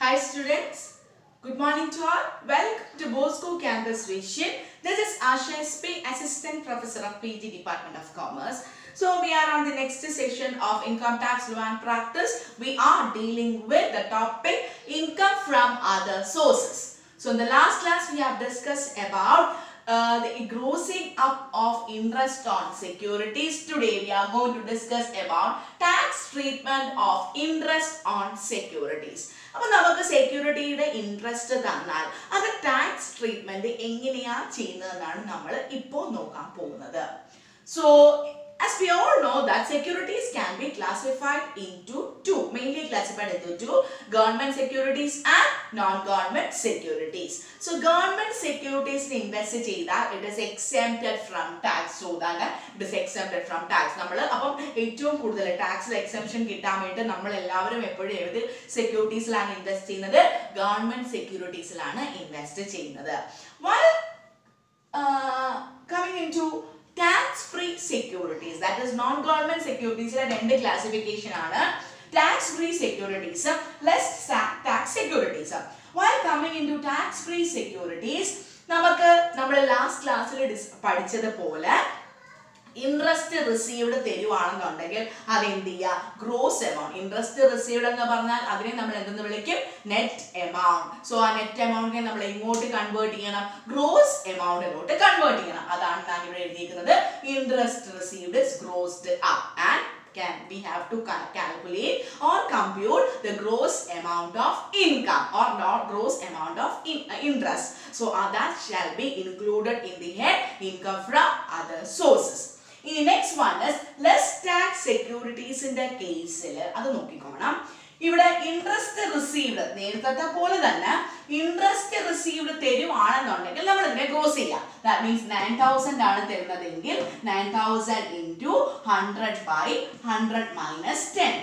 Hi students, good morning to all. Welcome to Bosco Campus Vision. This is Asha SP, Assistant Professor of PG Department of Commerce. So we are on the next session of Income Tax Law and Practice. We are dealing with the topic Income from Other Sources. So in the last class we have discussed about uh, the grossing up of interest on securities. Today we are going to discuss about tax treatment of interest on securities. അപ്പോൾ നമുക്ക് സെക്യൂരിറ്റിയുടെ interest തന്നാൽ അത് tax treatment എങ്ങനെയാ ചെയ്യുന്നതെന്നാണ് നമ്മൾ ഇപ്പോൾ നോക്കാൻ പോകുന്നത് so As we all know that securities can be classified into two, mainly classified into two, government securities and non-government securities. So government securities invest ചെയ്താൽ it is exempted from tax. So that it is exempted from tax. നമ്മൾ അപ്പം ഏറ്റവും കൂടുതൽ ടാക്സിൽ exception കിട്ടാൻ വേണ്ടി നമ്മൾ എല്ലാവരും എപ്പോഴും ഏത് സെക്യൂരിറ്റീസിലാണ് ഇൻവെസ്റ്റ് ചെയ്യുന്നത് ഗവൺമെന്റ് സെക്യൂരിറ്റീസിലാണ് ഇൻവെസ്റ്റ് ചെയ്യുന്നത് while uh, coming into tax free securities that is non government securities ലെ രണ്ട് ക്ലാസിഫിക്കേഷൻ ആണ് tax free securities less tax securities while coming into tax free securities നമുക്ക് നമ്മൾ ലാസ്റ്റ് ക്ലാസ്സിൽ പഠിച്ചതുപോലെ ഇൻട്രസ്റ്റ് റിസീവ്ഡ് തരുവാണെന്നുണ്ടെങ്കിൽ അത് എന്ത് ചെയ്യുക ഗ്രോസ് എമൗണ്ട് ഇൻട്രസ്റ്റ് റിസീവ്ഡ് എന്ന് പറഞ്ഞാൽ അതിനെ നമ്മൾ എന്തെന്ന് വിളിക്കും നെറ്റ് എമൗണ്ട് സോ ആ നെറ്റ് എമൗണ്ടിനെ നമ്മൾ എങ്ങോട്ട് കൺവേർട്ട് ചെയ്യണം ഗ്രോസ് എമൗണ്ടിലോട്ട് കൺവേർട്ട് ചെയ്യണം അതാണ് ഞാൻ ഇവിടെ എഴുതിയിരിക്കുന്നത് interest received is grossed up and can we have to ca- calculate or compute the gross amount of income or not gross amount of in, uh, interest so uh, that shall be included in the head income from other sources ഇനി next one is less tax സെക്യൂരിറ്റീസിന്റെ കേസിൽ അത് നോക്കിക്കോണം ഇവിടെ interest received നേരത്തെ പോലെ തന്നെ interest received തരുവാണെന്നുണ്ടെങ്കിൽ നമ്മൾ ഇതിനെ ഗ്രോസ് ചെയ്യാം ദാറ്റ് മീൻസ് നയൻ തൗസൻഡ് ആണ് തരുന്നതെങ്കിൽ nine thousand into hundred by hundred minus ten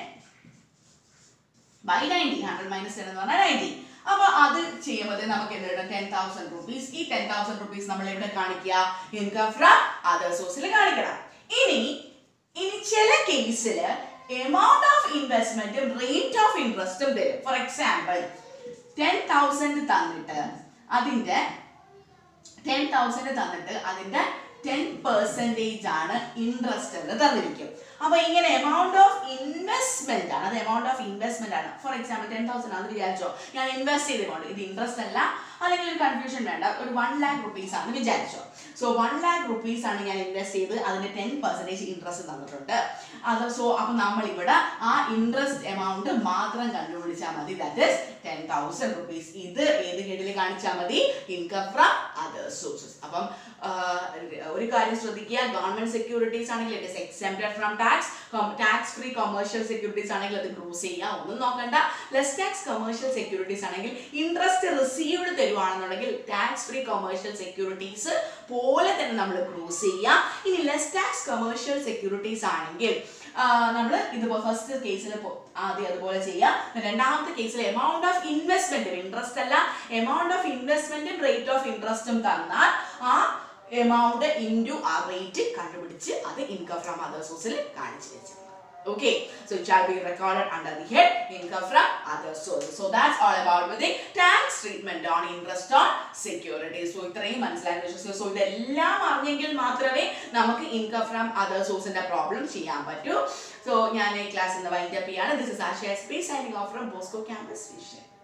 by ninety hundred minus ten എന്ന് പറഞ്ഞാൽ നയൻറ്റി അപ്പൊ അത് ചെയ്യുമ്പോൾ നമുക്ക് എന്ത് കിട്ടും ടെൻ തൗസൻഡ് റുപ്പീസ് ഈ ടെൻ തൗസൻഡ് റുപ്പീസ് നമ്മൾ എവിടെ കാണിക്കുക ഇൻകം ഫ്രം അതർ സോഴ്സിൽ കാണിക്കണം ഇനി ഇനി ചില കേസിൽ എമൗണ്ട് ഓഫ് ഇൻവെസ്റ്റ്മെന്റും റേറ്റ് ഓഫ് ഇൻട്രസ്റ്റും തരും ഫോർ എക്സാമ്പിൾ ടെൻ തൗസൻഡ് തന്നിട്ട് അതിന്റെ ടെൻ തൗസൻഡ് തന്നിട്ട് അതിന്റെ ടെൻ പെർസെൻറ്റേജ് ആണ് ഇൻട്രസ്റ്റ് എന്ന് തന്നിരിക്കും അപ്പൊ ഇങ്ങനെ എമൗണ്ട് ഓഫ് ഇൻവെസ്റ്റ്മെന്റ് ആണ് അത് എമൗണ്ട് ഓഫ് ഇൻവെസ്റ്റ്മെന്റ് ആണ് ഫോർ എക്സാമ്പിൾ ടെൻ തൗസൻഡ് അത് വിചാരിച്ചോ ഞാൻ ഇൻവെസ്റ്റ് ചെയ്തുകൊണ്ട് ഇത് ഇൻട്രസ്റ്റ് അല്ല അല്ലെങ്കിൽ ഒരു കൺഫ്യൂഷൻ വേണ്ട ഒരു വൺ ലാക്ക് റുപ്പീസ് ആണ് വിചാരിച്ചോ സോ വൺ ലാക്ക് റുപ്പീസ് ആണ് ഞാൻ ഇൻവെസ്റ്റ് ചെയ്ത് അതിന് ടെൻ പെർസെൻറ്റേജ് ഇൻട്രസ്റ്റ് തന്നിട്ടുണ്ട് അത് സോ അപ്പൊ നമ്മൾ ഇവിടെ ആ ഇൻട്രസ്റ്റ് എമൗണ്ട് മാത്രം കണ്ടുപിടിച്ചാൽ മതി that is ten thousand rupees ഇത് ഏത് ഹെഡിൽ കാണിച്ചാൽ മതി ഇൻകം ഫ്രം അതർ സോഴ്സസ് അപ്പം ഒരു കാര്യം ശ്രദ്ധിക്കുക ഗവൺമെന്റ് സെക്യൂരിറ്റീസ് ആണെങ്കിൽ it is exempted from tax tax free commercial securities ആണെങ്കിൽ അത് ക്രൂസ് ചെയ്യാം ഒന്നും നോക്കണ്ട ലെസ് ടാക്സ് കൊമേഴ്ഷ്യൽ സെക്യൂരിറ്റീസ് ആണെങ്കിൽ ഇൻട്രസ്റ്റ് റിസീവ്ഡ് തരുവാണെന്നുണ്ടെങ്കിൽ ടാക്സ് ഫ്രീ കൊമേഴ്ഷ്യൽ സെക്യൂരിറ്റീസ് പോലെ തന്നെ നമ്മൾ ക്രൂസ് ചെയ്യാം ഇനി ലെസ് ടാക്സ് കൊമേഴ്ഷ്യൽ സെക്യൂരിറ്റീസ് ആണെങ്കിൽ നമ്മൾ ഇതുപോലെ ഫസ്റ്റ് കേസിൽ ആദ്യം അതുപോലെ ചെയ്യാം രണ്ടാമത്തെ കേസിൽ എമൗണ്ട് ഓഫ് ഇൻവെസ്റ്റ്മെന്റും ഇൻട്രസ്റ്റ് അല്ല എമൗണ്ട് ഓഫ് ഇൻവെസ്റ്റ്മെന്റും റേറ്റ് ഓഫ് ഇൻട്രസ്റ്റും തന്നാൽ ആ എമൗണ്ട് ഇൻറ്റു ആ റേറ്റ് കണ്ടുപിടിച്ച് അത് ഇൻകം ഫ്രം അതർ സോഴ്സിൽ കാണിച്ചു വെച്ചു Okay, so it shall be recorded under the head income from other sources. So that's all about with the tax treatment on interest on security. So ഇത്രയും മനസ്സിലായെന്ന് വിശ്വസിക്കുന്നു so ഇതെല്ലാം അറിഞ്ഞെങ്കിൽ മാത്രമേ നമുക്ക് ഇൻകം ഫ്രം അതർ സോഴ്സിന്റെ പ്രോബ്ലം ചെയ്യാൻ പറ്റൂ സോ ഞാൻ ഈ ക്ലാസ് ഇന്ന് വൈൻഡ് അപ്പ് ചെയ്യാണ് this is Ashaya space signing off from Bosco campus vision